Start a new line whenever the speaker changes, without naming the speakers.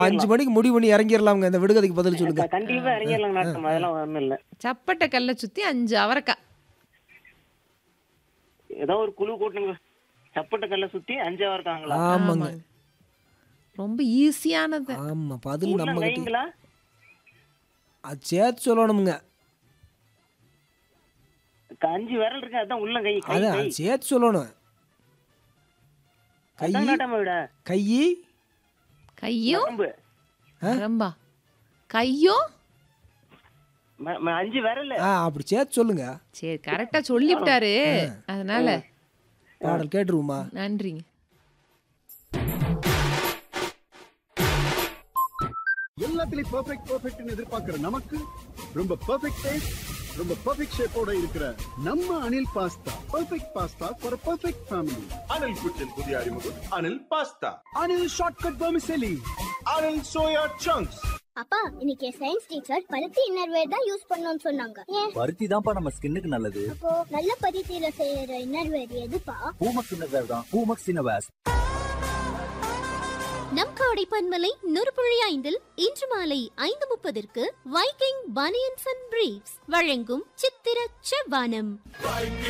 அஞ்சு மணிக்கு முடிவு பண்ணி இறங்கிடலாம்ங்க இந்த விடுகதைக்கு பதில் சொல்லுங்க
க- கண்டிப்பா இறங்கிடலாம் நாட்டம் அதெல்லாம் ஒண்ணும் இல்ல
சப்பட்டை கல்லை சுத்தி அஞ்சு அவரைக்காய்
ஏதோ ஒரு குழு கூட்டணுங்க சப்பட்ட கல்ல சுத்தி அஞ்சாவா இருக்காங்களா
ஆமாங்க
ஆமாங்க. ரொம்ப ஈஸியானது
ஆமா பதில் நம்ம கிட்ட
கைங்களா
அது சேர்த்து சொல்லணுமுங்க
அஞ்சு விரல் இருக்கு அதான் உள்ள கை கை
அது
கை
அது சேர்த்து சொல்லணும் கை
அதான் நாட்டாம விட
கை
கையும்
நரம்பு
நரம்பா கையும்
ம- ம- அஞ்சு விரல்
ஆ அப்படி சேர்த்து சொல்லுங்க
சரி கரெக்டா சொல்லிவிட்டாரு அதனால
பாடல் கேட்டுருவோமா
நன்றிங்க
எல்லாத்துலயும் பெர்ஃபெக்ட் பெர்ஃபெக்ட்னு எதிர்பார்க்கிற நமக்கு ரொம்ப பெர்ஃபெக்ட் டேஸ்ட் ரொம்ப பெர்ஃபெக்ட் ஷேப்போட இருக்கிற நம்ம Anil pasta perfect pasta for perfect family
Anil kitchen புதிய அறிமுகம் Anil pasta
Anil shortcut vermicelli
Anil soya chunks
அப்பா இன்னைக்கு சயின்ஸ் டீச்சர் பருத்தி இன்னர்வேர் தான் யூஸ் பண்ணணும்னு சொன்னாங்க ஏன்
பருத்தி தான்ப்பா நம்ம ஸ்கின்னுக்கு நல்லது
அப்போ நல்ல பருத்தியில செய்யற இன்னர்வேர் எதுப்பா
பூமக்ஸ் இன்னவேர் தான் பூமக்ஸ் இன்னவேர்ஸ்
நம் காடை பன்மலை நொறுபுழி ஐந்தில் இன்று மாலை ஐந்து முப்பதற்கு வைக்கிங் பனியன்ஸ் அண்ட் பிரீப்ஸ் வழங்கும் சித்திர செவ்வானம்